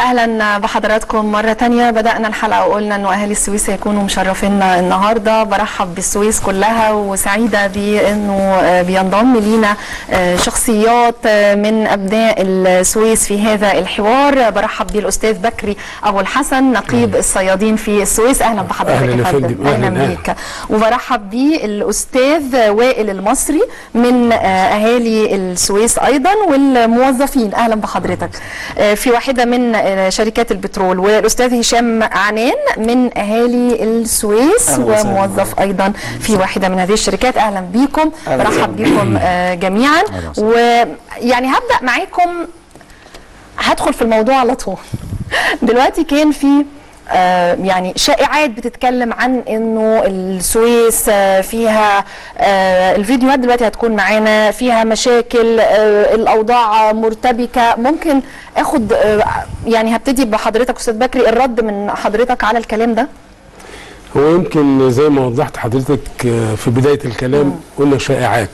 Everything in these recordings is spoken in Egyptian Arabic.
اهلا بحضراتكم مره تانية بدانا الحلقه وقلنا انه اهالي السويس هيكونوا مشرفينا النهارده برحب بالسويس كلها وسعيده بانه بينضم لينا شخصيات من ابناء السويس في هذا الحوار برحب بالاستاذ بكري ابو الحسن نقيب الصيادين في السويس اهلا بحضرتك أهلا يا يا فندم فندم. اهلا أهلا، بيك وبرحب بالاستاذ وائل المصري من اهالي السويس ايضا والموظفين اهلا بحضرتك آه، في واحده من آه، شركات البترول والاستاذ هشام عنان من اهالي السويس أهلا وسهلا. وموظف ايضا في واحده من هذه الشركات اهلا بيكم أهلا برحب بيكم آه، جميعا ويعني هبدا معاكم هدخل في الموضوع على طول دلوقتي كان في آه، يعني شائعات بتتكلم عن انه السويس آه، فيها آه، الفيديوهات دلوقتي هتكون معانا فيها مشاكل آه، الاوضاع مرتبكه ممكن اخد آه، يعني هبتدي بحضرتك استاذ بكري الرد من حضرتك على الكلام ده هو يمكن زي ما وضحت حضرتك آه، في بدايه الكلام قلنا شائعات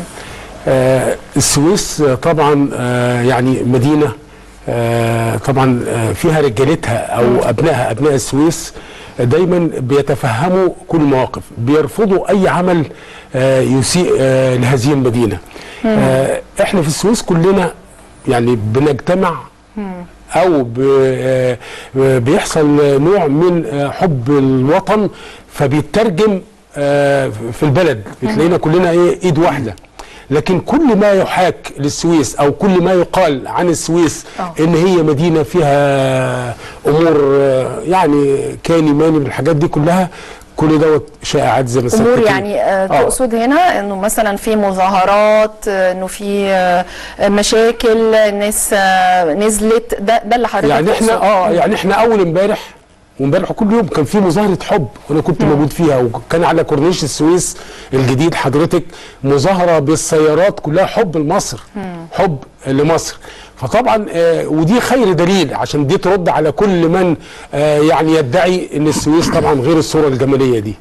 آه، السويس آه، طبعا آه، يعني مدينه آه، طبعا آه، فيها رجالتها او ابنائها ابناء السويس دايما بيتفهموا كل المواقف بيرفضوا اي عمل آه، يسيء آه، لهذه المدينه آه، احنا في السويس كلنا يعني بنجتمع او ب- آه، بيحصل نوع من آه، حب الوطن فبيترجم آه، في البلد بتلاقينا كلنا ايه ايد واحده لكن كل ما يحاك للسويس او كل ما يقال عن السويس آه. ان هي مدينه فيها امور آه، يعني كاني ماني من الحاجات دي كلها كل دوت شائعات زي ما امور سيادتك- يعني آه، آه. تقصد هنا انه مثلا في مظاهرات آه، انه في آه، مشاكل ناس آه، نزلت ده ده اللي حضرتك يعني احنا تقصد. اه يعني احنا اول امبارح وامبارح كل يوم كان في مظاهره حب وانا كنت موجود فيها وكان على كورنيش السويس الجديد حضرتك مظاهره بالسيارات كلها حب لمصر حب لمصر فطبعا آه ودي خير دليل عشان دي ترد على كل من آه يعني يدعي ان السويس طبعا غير الصوره الجماليه دي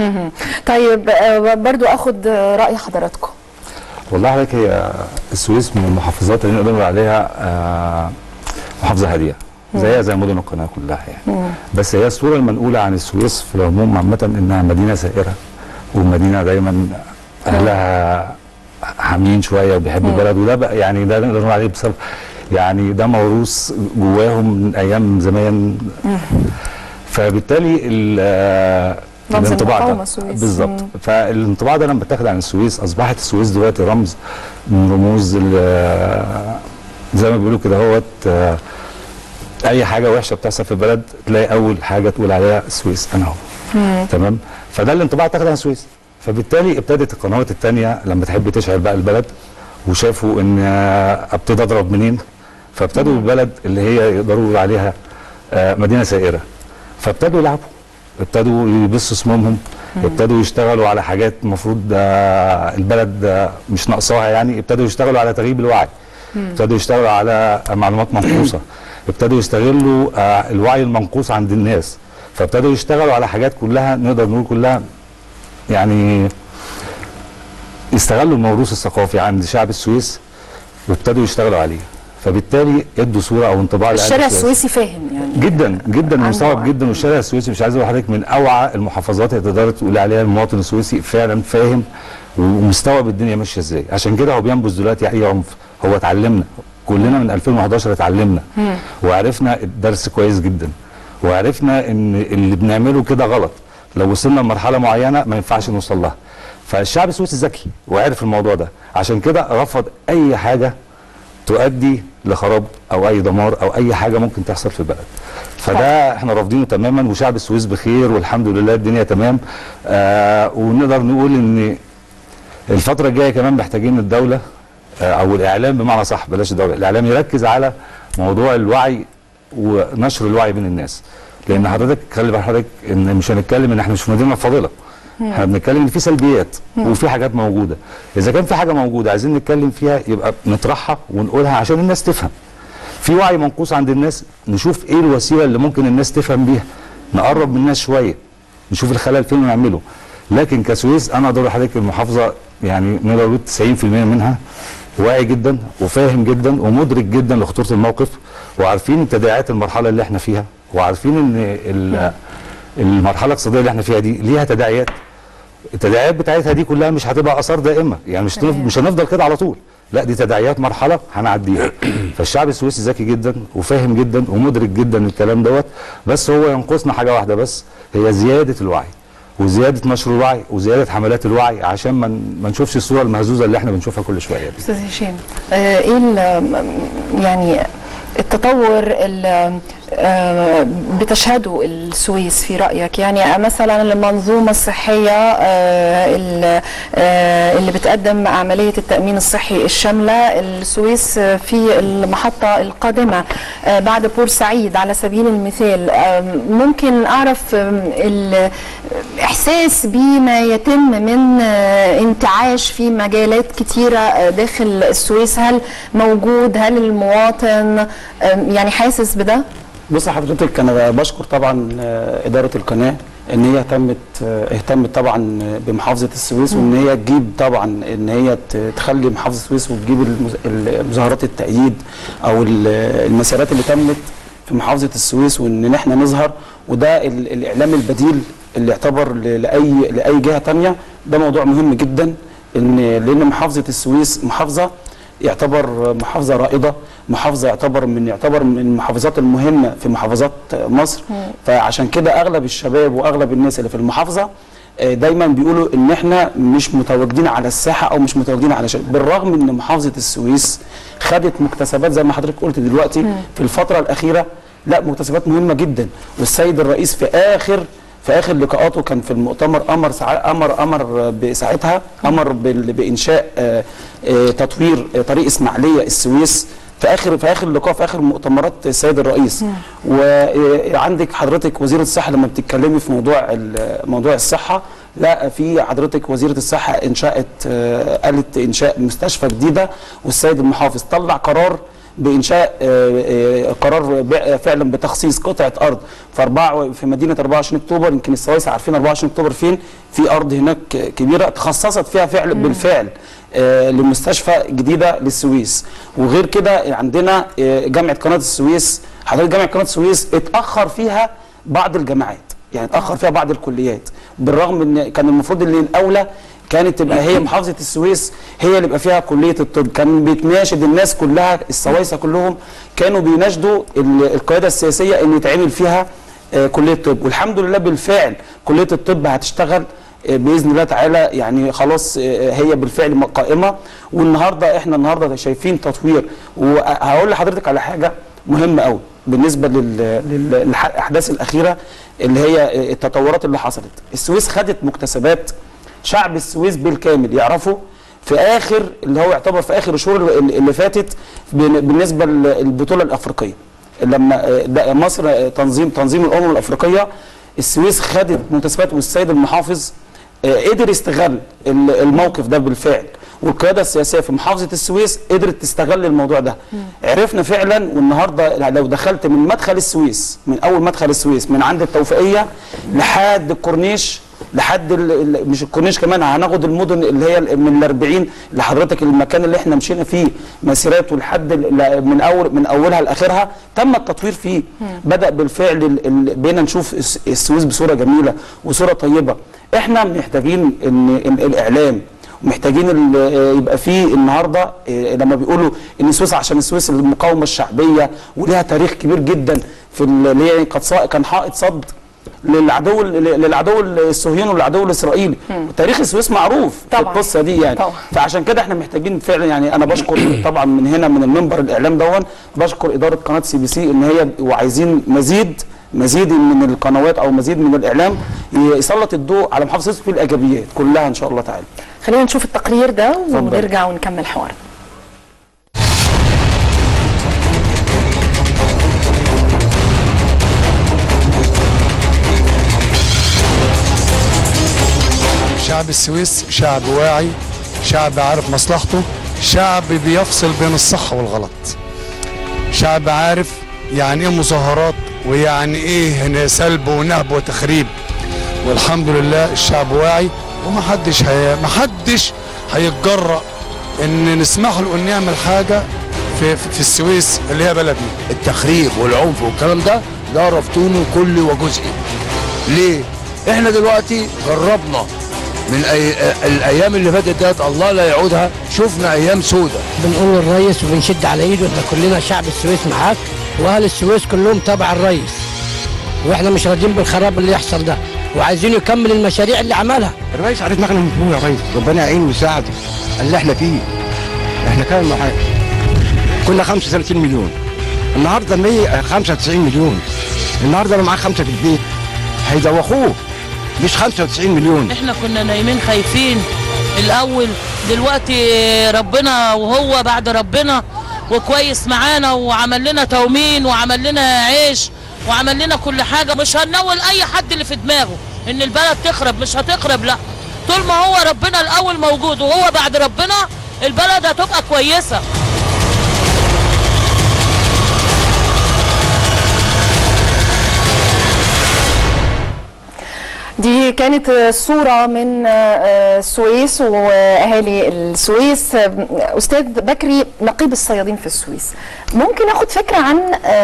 طيب آه، برضو اخد آه، راي حضراتكم والله حضرتك هي السويس من المحافظات اللي نقدر نقول عليها آه، محافظه هاديه زيها زي مدن القناه كلها يعني بس هي الصوره المنقوله عن السويس في العموم عامه انها مدينه سائره ومدينه دايما اهلها حامين شويه وبيحبوا البلد وده بقى يعني ده نقدر نقول عليه بسبب يعني ده موروث جواهم من ايام زمان فبالتالي ال- آه، رمز الانطباع المقاومة ده السويس. بالظبط مم. فالانطباع ده لما اتاخد عن السويس اصبحت السويس دلوقتي رمز من رموز ال- زي ما بيقولوا كده هوت آه، اي حاجه وحشه بتحصل في البلد تلاقي اول حاجه تقول عليها السويس انا هو تمام فده الانطباع اتاخد عن السويس فبالتالي ابتدت القنوات الثانيه لما تحب تشعل بقى البلد وشافوا ان آه، ابتدي اضرب منين فابتدوا البلد اللي هي يقدروا يقولوا عليها آه، مدينه سائره فابتدوا يلعبوا ابتدوا يبصوا سمومهم ابتدوا يشتغلوا على حاجات المفروض آه، البلد آه، مش ناقصاها يعني ابتدوا يشتغلوا على تغييب الوعي ابتدوا يشتغلوا على معلومات منقوصه ابتدوا يستغلوا آه، الوعي المنقوص عند الناس فابتدوا يشتغلوا على حاجات كلها نقدر نقول كلها يعني يستغلوا الموروث الثقافي عند شعب السويس وابتدوا يشتغلوا عليه فبالتالي ادوا صوره او انطباع لأهل الشارع السويس. السويسي فاهم يعني جدا جدا عنده مستوعب وعي. جدا والشارع السويسي مش عايز اقول لحضرتك من اوعى المحافظات اللي تقدر تقول عليها المواطن السويسي فعلا فاهم ومستوعب الدنيا ماشيه ازاي عشان كده هو بينبذ دلوقتي اي عنف هو اتعلمنا كلنا من 2011 اتعلمنا وعرفنا الدرس كويس جدا وعرفنا ان اللي بنعمله كده غلط لو وصلنا لمرحله معينه ما ينفعش نوصل لها فالشعب السويسي ذكي وعرف الموضوع ده عشان كده رفض اي حاجه تؤدي لخراب او اي دمار او اي حاجه ممكن تحصل في البلد فده احنا رافضينه تماما وشعب السويس بخير والحمد لله الدنيا تمام آه ونقدر نقول ان الفتره الجايه كمان محتاجين الدوله آه او الاعلام بمعنى صح بلاش الدوله الاعلام يركز على موضوع الوعي ونشر الوعي بين الناس لان حضرتك خلي بال حضرتك ان مش هنتكلم ان احنا مش في مدينه فاضله احنا بنتكلم ان في سلبيات وفي حاجات موجوده اذا كان في حاجه موجوده عايزين نتكلم فيها يبقى نطرحها ونقولها عشان الناس تفهم في وعي منقوص عند الناس نشوف ايه الوسيله اللي ممكن الناس تفهم بيها نقرب من الناس شويه نشوف الخلل فين ونعمله لكن كسويس انا اقدر لحضرتك المحافظه يعني نقدر نقول 90% منها واعي جدا وفاهم جدا ومدرك جدا لخطوره الموقف وعارفين تداعيات المرحله اللي احنا فيها وعارفين ان ال- المرحله الاقتصاديه اللي احنا فيها دي ليها تداعيات التداعيات بتاعتها دي كلها مش هتبقى اثار دائمه يعني مش تمام. مش هنفضل كده على طول لا دي تداعيات مرحله هنعديها فالشعب السويسي ذكي جدا وفاهم جدا ومدرك جدا الكلام دوت بس هو ينقصنا حاجه واحده بس هي زياده الوعي وزياده نشر الوعي وزياده حملات الوعي عشان ما ن- ما نشوفش الصوره المهزوزه اللي احنا بنشوفها كل شويه دي. استاذ هشام آه، ايه ال- يعني التطور اللي آه، بتشهده السويس في رايك يعني مثلا المنظومه الصحيه آه، ال- آه، اللي بتقدم عمليه التامين الصحي الشامله السويس آه، في المحطه القادمه آه، بعد بورسعيد على سبيل المثال آه، ممكن اعرف آه، الاحساس بما يتم من آه، انتعاش في مجالات كتيره آه، داخل السويس هل موجود هل المواطن آه، يعني حاسس بده بص حضرتك انا بشكر طبعا آه، اداره القناه ان هي اهتمت آه، اهتمت طبعا بمحافظه السويس وان هي تجيب طبعا ان هي ت- تخلي محافظه السويس وتجيب المز- المظاهرات التأييد او ال- المسيرات اللي تمت في محافظه السويس وان احنا نظهر وده ال- الاعلام البديل اللي يعتبر ل- لاي لاي جهه تانية ده موضوع مهم جدا ان لان محافظه السويس محافظه يعتبر محافظه رائده محافظه يعتبر من يعتبر من المحافظات المهمه في محافظات مصر فعشان كده اغلب الشباب واغلب الناس اللي في المحافظه آه، دايما بيقولوا ان احنا مش متواجدين على الساحه او مش متواجدين على شيء بالرغم ان محافظه السويس خدت مكتسبات زي ما حضرتك قلت دلوقتي في الفتره الاخيره لا مكتسبات مهمه جدا والسيد الرئيس في اخر في اخر لقاءاته كان في المؤتمر امر ساع- امر امر بساعتها امر بال- بانشاء آه، آه، تطوير آه، طريق اسماعيليه السويس في اخر في اخر لقاء في اخر مؤتمرات السيد الرئيس وعندك حضرتك وزيره الصحه لما بتتكلمي في موضوع ال- موضوع الصحه لا في حضرتك وزيره الصحه انشات آه، قالت انشاء مستشفى جديده والسيد المحافظ طلع قرار بانشاء آه، آه، قرار بع- فعلا بتخصيص قطعه ارض في أربعة في مدينه 24 اكتوبر يمكن السويس عارفين 24 اكتوبر فين في ارض هناك كبيره تخصصت فيها فعل بالفعل آه، لمستشفى جديده للسويس وغير كده عندنا آه، جامعه قناه السويس حضرتك جامعه قناه السويس اتاخر فيها بعض الجامعات يعني اتاخر فيها بعض الكليات بالرغم ان كان المفروض ان الاولى كانت تبقى هي محافظه السويس هي اللي يبقى فيها كليه الطب كان بيتناشد الناس كلها السويسه كلهم كانوا بيناشدوا ال- القياده السياسيه ان يتعمل فيها آه، كليه طب والحمد لله بالفعل كليه الطب هتشتغل آه، باذن الله تعالى يعني خلاص آه، هي بالفعل م- قائمه والنهارده احنا النهارده شايفين تطوير وهقول لحضرتك على حاجه مهمه قوي بالنسبه لل- لل- للاحداث الاخيره اللي هي آه، التطورات اللي حصلت السويس خدت مكتسبات شعب السويس بالكامل يعرفوا في اخر اللي هو يعتبر في اخر الشهور اللي اللي فاتت بن- بالنسبه للبطوله الافريقيه لما آه، ده مصر آه، تنظيم تنظيم الامم الافريقيه السويس خدت مكتسبات والسيد المحافظ آه، قدر يستغل ال- الموقف ده بالفعل والقياده السياسيه في محافظه السويس قدرت تستغل الموضوع ده عرفنا فعلا والنهارده لو دخلت من مدخل السويس من اول مدخل السويس من عند التوفيقيه لحد الكورنيش لحد ال- ال- مش الكورنيش كمان هناخد المدن اللي هي ال- من ال 40 لحضرتك المكان اللي احنا مشينا فيه مسيرات ولحد ال- من اول من اولها لاخرها تم التطوير فيه بدا بالفعل ال- ال- بقينا نشوف الس- السويس بصوره جميله وصوره طيبه احنا محتاجين ان إن الاعلام محتاجين ال- يبقى فيه النهارده إيه، لما بيقولوا ان السويس عشان السويس المقاومه الشعبيه وليها تاريخ كبير جدا في ال- اللي هي قد صا- كان حائط صد للعدو للعدو الصهيوني والعدو الاسرائيلي تاريخ السويس معروف في طبعاً. القصه دي يعني طبعاً. فعشان كده احنا محتاجين فعلا يعني انا بشكر طبعا من هنا من المنبر الاعلام دون بشكر اداره قناه سي بي سي ان هي وعايزين مزيد مزيد من القنوات او مزيد من الاعلام يسلط الضوء على محافظه السويس في الايجابيات كلها ان شاء الله تعالى خلينا نشوف التقرير ده اتفضل. ونرجع ونكمل حوارنا شعب السويس شعب واعي شعب عارف مصلحته شعب بيفصل بين الصح والغلط شعب عارف يعني ايه مظاهرات ويعني ايه هنا سلب ونهب وتخريب والحمد لله الشعب واعي ومحدش هي محدش هيتجرأ ان نسمح له انه يعمل حاجه في في السويس اللي هي بلدنا التخريب والعنف والكلام ده ده رفضونه كلي وجزئي ليه احنا دلوقتي جربنا من أي... الايام اللي فاتت ديت الله لا يعودها شفنا ايام سودة بنقول للريس وبنشد على ايده احنا كلنا شعب السويس معاك واهل السويس كلهم تبع الريس واحنا مش راضيين بالخراب اللي يحصل ده وعايزين يكمل المشاريع اللي عملها الرئيس عليه دماغنا من فوق يا ريس ربنا يعينه ويساعده اللي احنا فيه احنا كان معاه كنا 35 مليون النهارده 195 مليون النهارده انا معاه خمسه في البيت هيدوخوه مش 95 مليون احنا كنا نايمين خايفين الاول دلوقتي ربنا وهو بعد ربنا وكويس معانا وعمل لنا تومين وعمل لنا عيش وعمل لنا كل حاجه مش هننول اي حد اللي في دماغه ان البلد تخرب مش هتخرب لا طول ما هو ربنا الاول موجود وهو بعد ربنا البلد هتبقى كويسه دي كانت صورة من السويس وأهالي السويس أستاذ بكري نقيب الصيادين في السويس ممكن أخد فكرة عن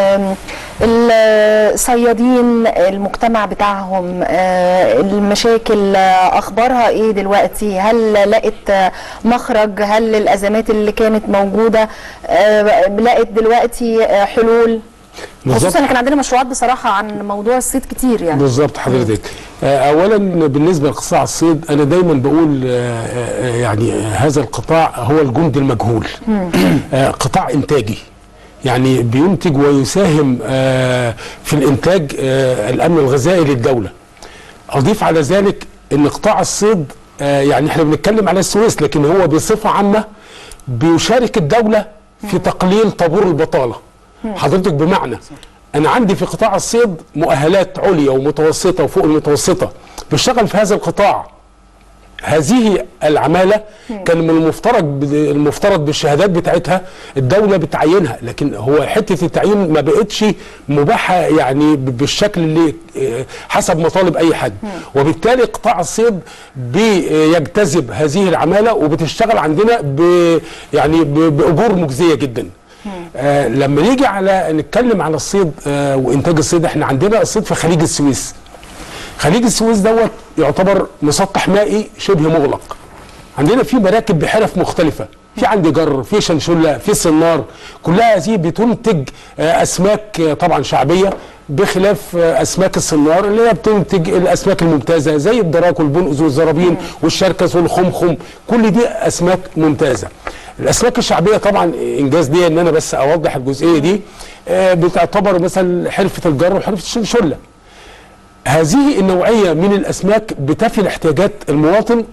الصيادين المجتمع بتاعهم المشاكل أخبارها إيه دلوقتي هل لقت مخرج هل الأزمات اللي كانت موجودة لقت دلوقتي حلول خصوصا كان عندنا مشروعات بصراحه عن موضوع الصيد كتير يعني بالظبط حضرتك اولا بالنسبه لقطاع الصيد انا دايما بقول يعني هذا القطاع هو الجند المجهول قطاع انتاجي يعني بينتج ويساهم في الانتاج الامن الغذائي للدوله اضيف على ذلك ان قطاع الصيد يعني احنا بنتكلم على السويس لكن هو بصفه عامه بيشارك الدوله في تقليل طابور البطاله حضرتك بمعنى انا عندي في قطاع الصيد مؤهلات عليا ومتوسطه وفوق المتوسطه بشتغل في هذا القطاع هذه العماله كان من المفترض المفترض بالشهادات بتاعتها الدوله بتعينها لكن هو حته التعيين ما بقتش مباحه يعني بالشكل اللي حسب مطالب اي حد وبالتالي قطاع الصيد بيجتذب هذه العماله وبتشتغل عندنا ب يعني باجور مجزيه جدا آه لما نيجي على نتكلم على الصيد آه وانتاج الصيد احنا عندنا الصيد في خليج السويس خليج السويس دوت يعتبر مسطح مائي شبه مغلق عندنا في مراكب بحرف مختلفه في عندي جر في شنشله في صنار كلها هذه بتنتج آه اسماك طبعا شعبيه بخلاف اسماك الصنار اللي هي بتنتج الاسماك الممتازه زي الدراك والبنقز والزرابين والشركس والخمخم كل دي اسماك ممتازه الاسماك الشعبيه طبعا انجاز دي ان انا بس اوضح الجزئيه دي بتعتبر مثلا حرفه الجر وحرفه الشنشله هذه النوعيه من الاسماك بتفي لاحتياجات المواطن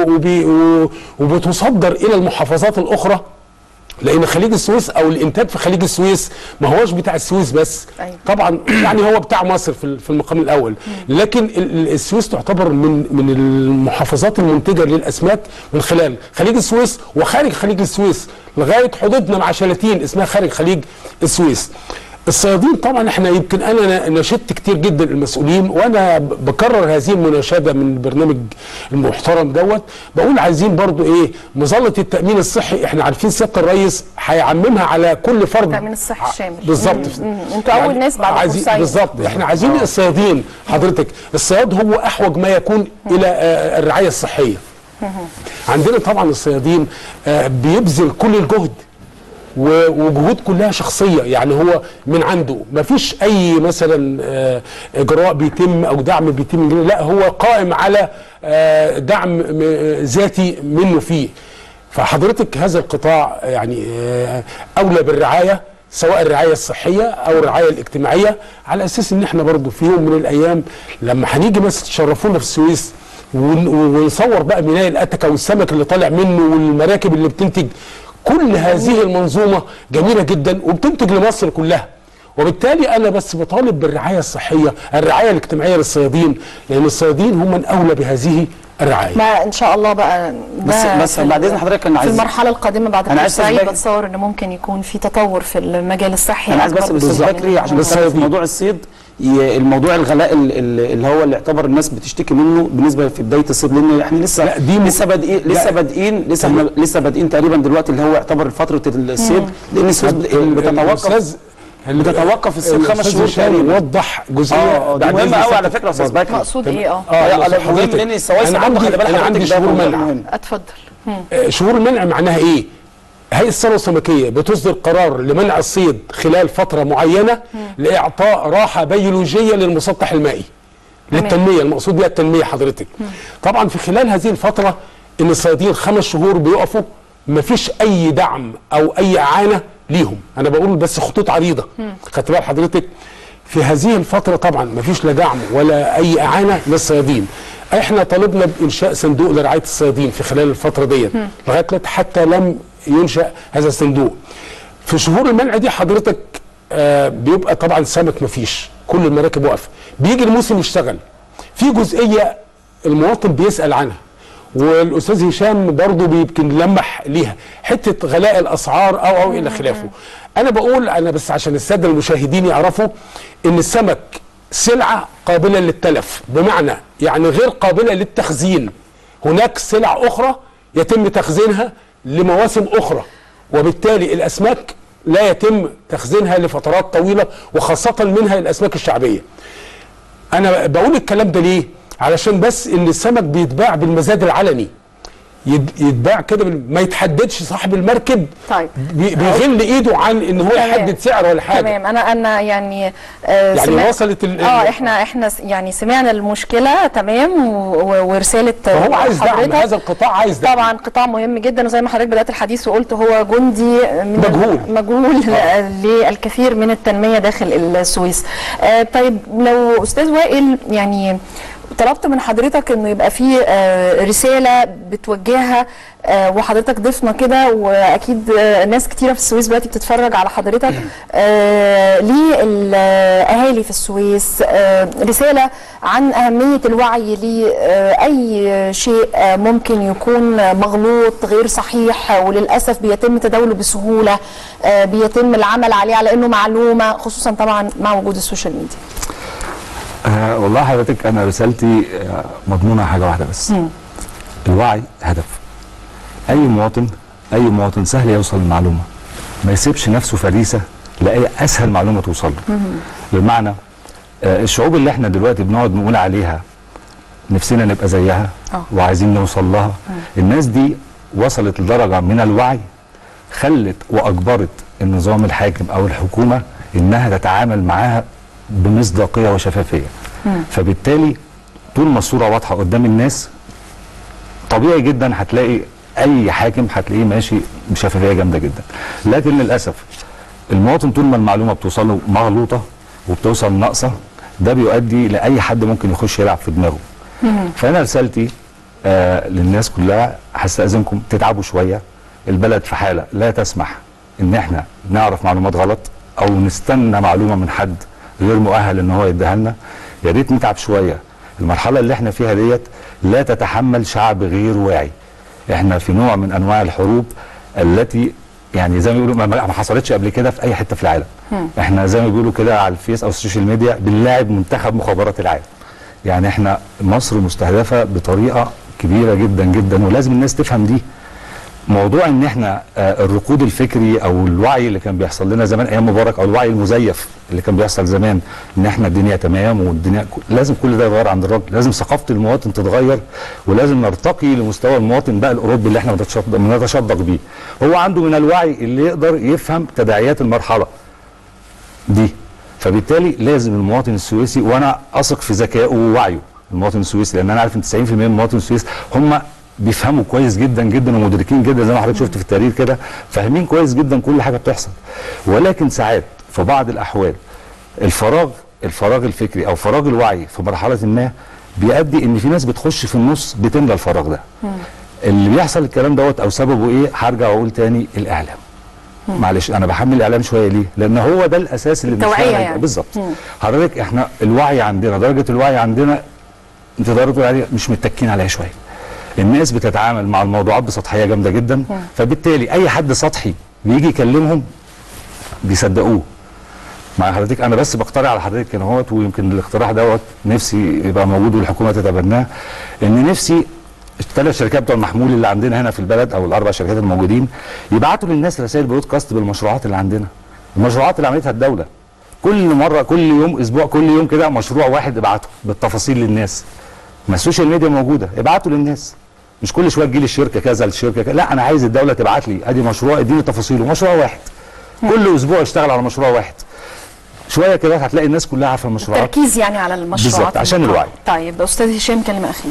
وبتصدر الى المحافظات الاخرى لان خليج السويس او الانتاج في خليج السويس ما هوش بتاع السويس بس أيوة. طبعا يعني هو بتاع مصر في في المقام الاول لكن السويس تعتبر من من المحافظات المنتجه للاسماك من خلال خليج السويس وخارج خليج السويس لغايه حدودنا مع شلاتين اسمها خارج خليج السويس الصيادين طبعا احنا يمكن انا ناشدت كتير جدا المسؤولين وانا بكرر هذه المناشده من البرنامج المحترم دوت بقول عايزين برضو ايه مظله التامين الصحي احنا عارفين سياده الرئيس هيعممها على كل فرد التامين الصحي الشامل بالظبط انتوا اول يعني ناس بعد عايزين بالظبط احنا عايزين الصيادين حضرتك الصياد هو احوج ما يكون الى آه الرعايه الصحيه عندنا طبعا الصيادين آه بيبذل كل الجهد وجهود كلها شخصيه يعني هو من عنده ما فيش اي مثلا اجراء بيتم او دعم بيتم لا هو قائم على دعم ذاتي منه فيه فحضرتك هذا القطاع يعني اولى بالرعايه سواء الرعايه الصحيه او الرعايه الاجتماعيه على اساس ان احنا برضو في يوم من الايام لما هنيجي مثلا تشرفونا في السويس ونصور بقى ميناء الاتكا والسمك اللي طالع منه والمراكب اللي بتنتج كل هذه المنظومة جميلة جدا وبتنتج لمصر كلها وبالتالي انا بس بطالب بالرعايه الصحيه الرعايه الاجتماعيه للصيادين لان الصيادين هم من اولى بهذه الرعايه ما ان شاء الله بقى بس بس بعد اذن حضرتك انا في عايز المرحله القادمه بعد أنا عايز سعيد أسبق- بتصور ان ممكن يكون في تطور في المجال الصحي انا عايز بس أكبر الاستاذ بكتير بكري من عشان الموضوع. بس في موضوع الصيد ي- الموضوع الغلاء ال- ال- اللي هو اللي يعتبر الناس بتشتكي منه بالنسبه في بدايه الصيف لان احنا لسه لا، دي م- لسه بادئين لا. لسه بادئين لسه احنا لسه بادئين تقريبا دلوقتي اللي هو يعتبر فتره الصيف لان الصيف بت- بتتوقف الأستاذ- بتتوقف الصيف خمس الأستاذ شهور هشام تقريبا. وضح جزئيه اه اه دي بعد مهمه إذن قوي على سيادتك. فكره يا استاذ اتفضل. بكر مقصود ايه اه اه لا لا بص مهم حضرتك، لان السوائس أنا عنده عندي- خلي بالك أنا عندي حضرتك ده شهور موضوع منع. مهم اتفضل مم. آه، شهور المنع معناها ايه؟ هيئه الثروه السمكيه بتصدر قرار لمنع الصيد خلال فتره معينه لاعطاء راحه بيولوجيه للمسطح المائي للتنميه المقصود بها التنميه حضرتك طبعا في خلال هذه الفتره ان الصيادين خمس شهور بيقفوا مفيش اي دعم او اي اعانه ليهم انا بقول بس خطوط عريضه خدت بال حضرتك في هذه الفتره طبعا مفيش لا دعم ولا اي اعانه للصيادين احنا طالبنا بانشاء صندوق لرعايه الصيادين في خلال الفتره ديت لغايه دلوقتي حتى لم ينشا هذا الصندوق في شهور المنع دي حضرتك آه بيبقى طبعا سمك مفيش كل المراكب واقفه بيجي الموسم يشتغل في جزئيه المواطن بيسال عنها والاستاذ هشام برضه يمكن لمح ليها حته غلاء الاسعار او او الى خلافه انا بقول انا بس عشان الساده المشاهدين يعرفوا ان السمك سلعه قابله للتلف بمعنى يعني غير قابله للتخزين هناك سلع اخرى يتم تخزينها لمواسم اخرى وبالتالي الاسماك لا يتم تخزينها لفترات طويله وخاصه منها الاسماك الشعبيه انا بقول الكلام ده ليه علشان بس ان السمك بيتباع بالمزاد العلني يد- يتباع كده بال- ما يتحددش صاحب المركب طيب بي- بيغل ايده عن ان هو تمام. يحدد سعر ولا حاجه تمام انا انا يعني آه يعني سمع- وصلت ال- اه ال- احنا احنا س- يعني سمعنا المشكله تمام و- و- ورساله فهو عايز دعم حضرتك. هذا القطاع عايز دعم طبعا قطاع مهم جدا وزي ما حضرتك بدات الحديث وقلت هو جندي من مجهول. مجهول للكثير من التنميه داخل السويس آه طيب لو استاذ وائل يعني طلبت من حضرتك انه يبقى في آه، رساله بتوجهها آه، وحضرتك ضيفنا كده واكيد آه، ناس كتيره في السويس دلوقتي بتتفرج على حضرتك آه، للاهالي في السويس آه، رساله عن اهميه الوعي لاي شيء آه، ممكن يكون مغلوط غير صحيح وللاسف بيتم تداوله بسهوله آه، بيتم العمل عليه على انه معلومه خصوصا طبعا مع وجود السوشيال ميديا آه والله حضرتك انا رسالتي آه مضمونه حاجه واحده بس الوعي هدف اي مواطن اي مواطن سهل يوصل للمعلومه ما يسيبش نفسه فريسه لاي اسهل معلومه توصل له بمعنى آه الشعوب اللي احنا دلوقتي بنقعد نقول عليها نفسنا نبقى زيها آه. وعايزين نوصل لها الناس دي وصلت لدرجه من الوعي خلت واجبرت النظام الحاكم او الحكومه انها تتعامل معاها بمصداقيه وشفافيه فبالتالي طول ما الصوره واضحه قدام الناس طبيعي جدا هتلاقي اي حاكم هتلاقيه ماشي بشفافيه جامده جدا لكن للاسف المواطن طول ما المعلومه بتوصل له مغلوطه وبتوصل ناقصه ده بيؤدي لاي حد ممكن يخش يلعب في دماغه فانا رسالتي آه للناس كلها هستاذنكم تتعبوا شويه البلد في حاله لا تسمح ان احنا نعرف معلومات غلط او نستنى معلومه من حد غير مؤهل ان هو يديها لنا يا ريت نتعب شويه المرحله اللي احنا فيها ديت لا تتحمل شعب غير واعي احنا في نوع من انواع الحروب التي يعني زي ما بيقولوا ما- ما حصلتش قبل كده في اي حته في العالم احنا زي ما بيقولوا كده على الفيس او السوشيال ميديا بنلاعب منتخب مخابرات العالم يعني احنا مصر مستهدفه بطريقه كبيره جدا جدا ولازم الناس تفهم دي موضوع ان احنا آه، الركود الفكري او الوعي اللي كان بيحصل لنا زمان ايام مبارك او الوعي المزيف اللي كان بيحصل زمان ان احنا الدنيا تمام والدنيا لازم كل ده يتغير عند الراجل لازم ثقافه المواطن تتغير ولازم نرتقي لمستوى المواطن بقى الاوروبي اللي احنا بنتشد- بنتشدق بيه هو عنده من الوعي اللي يقدر يفهم تداعيات المرحله دي فبالتالي لازم المواطن السويسي وانا اثق في ذكائه ووعيه المواطن السويسي لان انا عارف ان 90% من مواطن السويس هم بيفهموا كويس جدا جدا ومدركين جدا زي ما حضرتك شفت في التقرير كده فاهمين كويس جدا كل حاجه بتحصل ولكن ساعات في بعض الاحوال الفراغ الفراغ الفكري او فراغ الوعي في مرحله ما بيؤدي ان في ناس بتخش في النص بتملى الفراغ ده اللي بيحصل الكلام دوت او سببه ايه هرجع واقول تاني الاعلام معلش انا بحمل الاعلام شويه ليه؟ لان هو ده الاساس اللي التوعية بنشتغل عليه. يعني. بالظبط حضرتك احنا الوعي عندنا درجه الوعي عندنا انت تقدر تقول عليها مش متكين عليها شويه الناس بتتعامل مع الموضوعات بسطحيه جامده جدا فبالتالي اي حد سطحي بيجي يكلمهم بيصدقوه مع حضرتك انا بس بقترح على حضرتك كان اهوت ويمكن الاقتراح دوت نفسي يبقى موجود والحكومه تتبناه ان نفسي الثلاث شركات بتوع المحمول اللي عندنا هنا في البلد او الاربع شركات الموجودين يبعتوا للناس رسائل برودكاست بالمشروعات اللي عندنا المشروعات اللي عملتها الدوله كل مره كل يوم اسبوع كل يوم كده مشروع واحد ابعته بالتفاصيل للناس ما السوشيال ميديا موجوده ابعتوا للناس مش كل شويه تجي لي الشركه كذا الشركه كذا لا انا عايز الدوله تبعت لي ادي مشروع اديني تفاصيله مشروع واحد كل اسبوع اشتغل على مشروع واحد شويه كده هتلاقي الناس كلها عارفه المشروعات تركيز يعني على المشروعات بالظبط، عشان الوعي. طيب استاذ هشام كلمه اخيره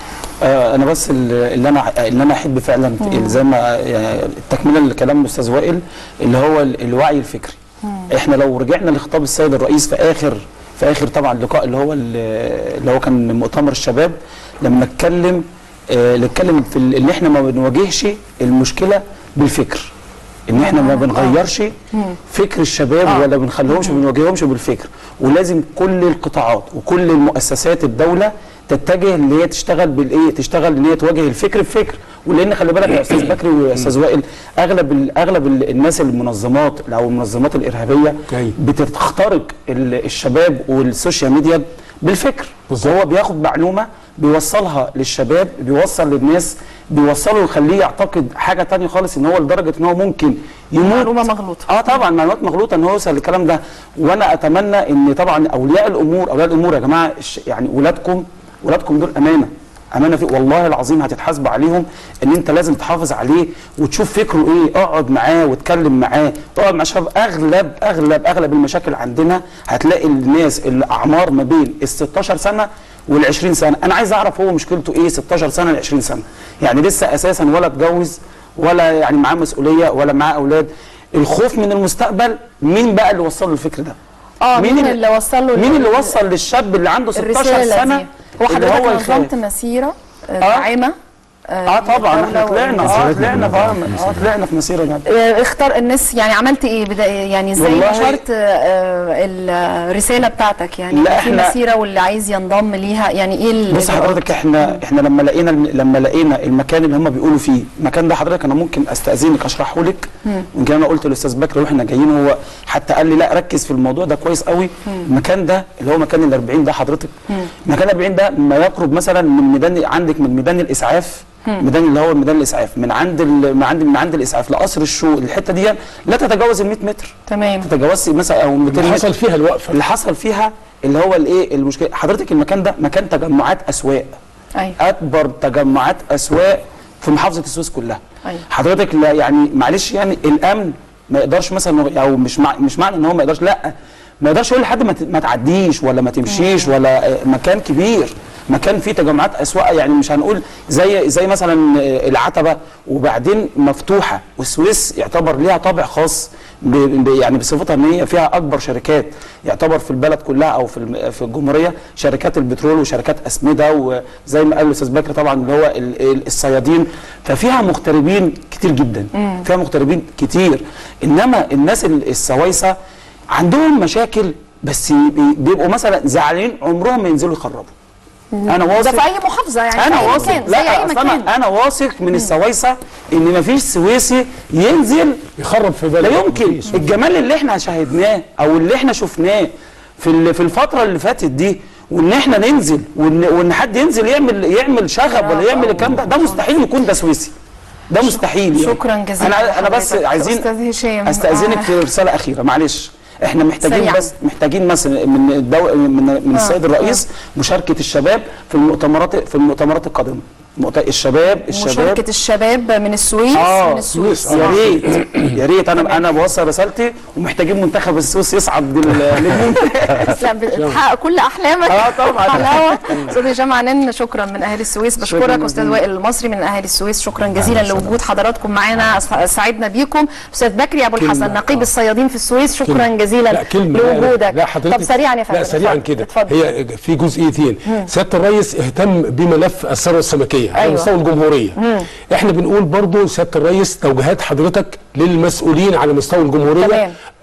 آه، انا بس ال- اللي انا اللي انا احب فعلا زي ما يعني تكمله لكلام الاستاذ وائل اللي هو ال- الوعي الفكري احنا لو رجعنا لخطاب السيد الرئيس في اخر في اخر طبعا لقاء اللي هو ال- اللي هو كان مؤتمر الشباب لما اتكلم آه، اللي اتكلم في ال- ان احنا ما بنواجهش المشكله بالفكر ان احنا ما بنغيرش فكر الشباب آه. ولا بنخليهمش ما بنواجههمش بالفكر ولازم كل القطاعات وكل المؤسسات الدوله تتجه ان هي تشتغل بالايه تشتغل ان هي تواجه الفكر بفكر ولان خلي بالك يا استاذ بكري واستاذ وائل اغلب ال- اغلب ال- الناس المنظمات او المنظمات الارهابيه أيوة. بتخترق ال- الشباب والسوشيال ميديا بالفكر بالظبط. هو بياخد معلومه بيوصلها للشباب بيوصل للناس بيوصله يخليه يعتقد حاجه تانية خالص ان هو لدرجه ان هو ممكن يموت معلومة مغلوطة. اه طبعا معلومات مغلوطه ان هو يوصل للكلام ده وانا اتمنى ان طبعا اولياء الامور اولياء الامور يا جماعه الش- يعني ولادكم ولادكم دول امانه امانه في والله العظيم هتتحاسب عليهم ان انت لازم تحافظ عليه وتشوف فكره ايه اقعد معاه واتكلم معاه اقعد مع شباب اغلب اغلب اغلب المشاكل عندنا هتلاقي الناس اللي اعمار ما بين ال 16 سنه وال 20 سنه انا عايز اعرف هو مشكلته ايه 16 سنه ل 20 سنه يعني لسه اساسا ولا اتجوز ولا يعني معاه مسؤوليه ولا معاه اولاد الخوف من المستقبل مين بقى اللي وصل له الفكر ده اه مين, اللي وصل له مين اللي وصل للشاب اللي عنده 16 الرساله سنه دي هو اللي حضرتك الخايف؟ نظمت مسيره آه، داعمه اه طبعا احنا للدولة طلعنا اه والناس. طلعنا في اه طلعنا في مسيره جامده آه، اختار الناس يعني عملت ايه بدا يعني ازاي والله- نشرت آه، الرساله بتاعتك يعني لا، في احنا- مسيره واللي عايز ينضم ليها يعني ايه ال- بص حضرتك احنا احنا لما لقينا لما لقينا المكان اللي هم بيقولوا فيه المكان ده حضرتك انا ممكن استاذنك اشرحه لك يمكن انا قلت للاستاذ بكر واحنا جايين هو حتى قال لي لا ركز في الموضوع ده كويس قوي المكان ده اللي هو مكان ال 40 ده حضرتك مكان ال 40 ده ما يقرب مثلا من ميدان عندك من ميدان الاسعاف ميدان اللي هو ميدان الاسعاف من عند ال- من عند من عند الاسعاف لقصر الشو الحته دي لا تتجاوز ال 100 متر تمام تتجاوز مثلا او 200 اللي متر حصل فيها الوقفه اللي حصل فيها اللي هو الايه المشكله حضرتك المكان ده مكان تجمعات اسواق ايوه اكبر تجمعات اسواق في محافظه السويس كلها أيوة. حضرتك لا يعني معلش يعني الامن ما يقدرش مثلا او مش مع مش معنى ان هو ما يقدرش لا ما يقدرش يقول لحد ما ت- ما تعديش ولا ما تمشيش ولا آه، مكان كبير مكان فيه تجمعات اسواق يعني مش هنقول زي زي مثلا آه، العتبه وبعدين مفتوحه والسويس يعتبر ليها طابع خاص ب ب يعني بصفتها ان هي فيها اكبر شركات يعتبر في البلد كلها او في الم- في الجمهوريه شركات البترول وشركات اسمده وزي ما قال الاستاذ بكر طبعا اللي هو ال- ال- الصيادين ففيها مغتربين كتير جدا فيها مغتربين كتير انما الناس ال- السويسه عندهم مشاكل بس بي- بيبقوا مثلا زعلانين عمرهم ما ينزلوا يخربوا انا ده واثق في اي محافظه يعني انا في أي واثق مكان، زي اي لا اصل مكان انا انا واثق من السويسه ان مفيش سويسي ينزل يخرب في لا بلد يمكن الجمال اللي احنا شاهدناه او اللي احنا شفناه في ال- في الفتره اللي فاتت دي وان احنا ننزل وان وان حد ينزل يعمل يعمل شغب ولا يعمل الكلام ده ده مستحيل يكون ده سويسي ده مستحيل يعني. شكراً جزيلاً انا انا بس لحضرتك. عايزين أستاذ هشام. استاذنك آه. في رساله اخيره معلش احنا محتاجين سريعاً. بس محتاجين مثلا من الدو... من من السيد الرئيس مشاركه الشباب في المؤتمرات في المؤتمرات القادمه مؤت- الشباب الشباب مشاركه الشباب من السويس اه من السويس يا ريت يا ريت انا انا بوصل رسالتي ومحتاجين منتخب السويس يصعد لل- للممتاز تسلم بتحقق كل احلامك اه طبعا حلاوه استاذ هشام عنان شكرا من اهل السويس بشكرك شكراً استاذ جزيلاً. وائل المصري من اهل السويس شكرا جزيلا لوجود حضراتكم معانا أس- سعدنا بيكم استاذ بكري ابو الحسن نقيب الصيادين في السويس شكرا كلمة. جزيلا لا كلمه لا- لوجودك لا حضرتك طب سريعا يا فندم لا سريعا اتفضل. كده اتفضل هي في جزئيتين سياده الرئيس اهتم بملف الثروه السمكيه على أيوة. مستوى الجمهوريه احنا بنقول برضو سياده الرئيس توجيهات حضرتك للمسؤولين على مستوى الجمهوريه تمام.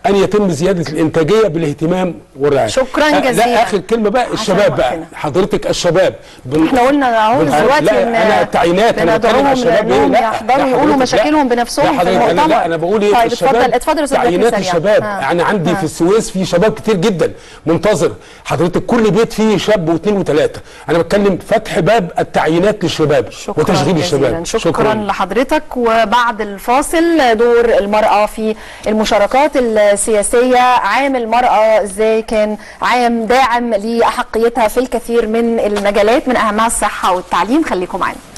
ان يتم زياده الانتاجيه بالاهتمام والرعايه شكراً آه، جزيلاً. لا اخر كلمه بقى عشان الشباب بقى وقتنا. حضرتك الشباب بن- احنا قلنا اهو بن- دلوقتي لا ان انا التعيينات انا بتكلم بندعوهم على الشباب لانهم لا، يحضروا لا يقولوا حضرتك، لا. مشاكلهم بنفسهم لا في حضرتك المؤتمر انا لا انا بقول ايه طيب الشباب اتفضل اتفضل يا استاذ زكي تعيينات سريع. الشباب ها. انا عندي ها. في السويس في شباب كتير جدا منتظر حضرتك كل بيت فيه شاب واثنين وثلاثه انا بتكلم فتح باب التعيينات للشباب شكرا وتشغيل جزيلا. الشباب شكرا, شكرا لحضرتك وبعد الفاصل دور المرأة في المشاركات السياسية عام المرأة ازاي كان عام داعم لأحقيتها في الكثير من المجالات من أهمها الصحة والتعليم خليكم معنا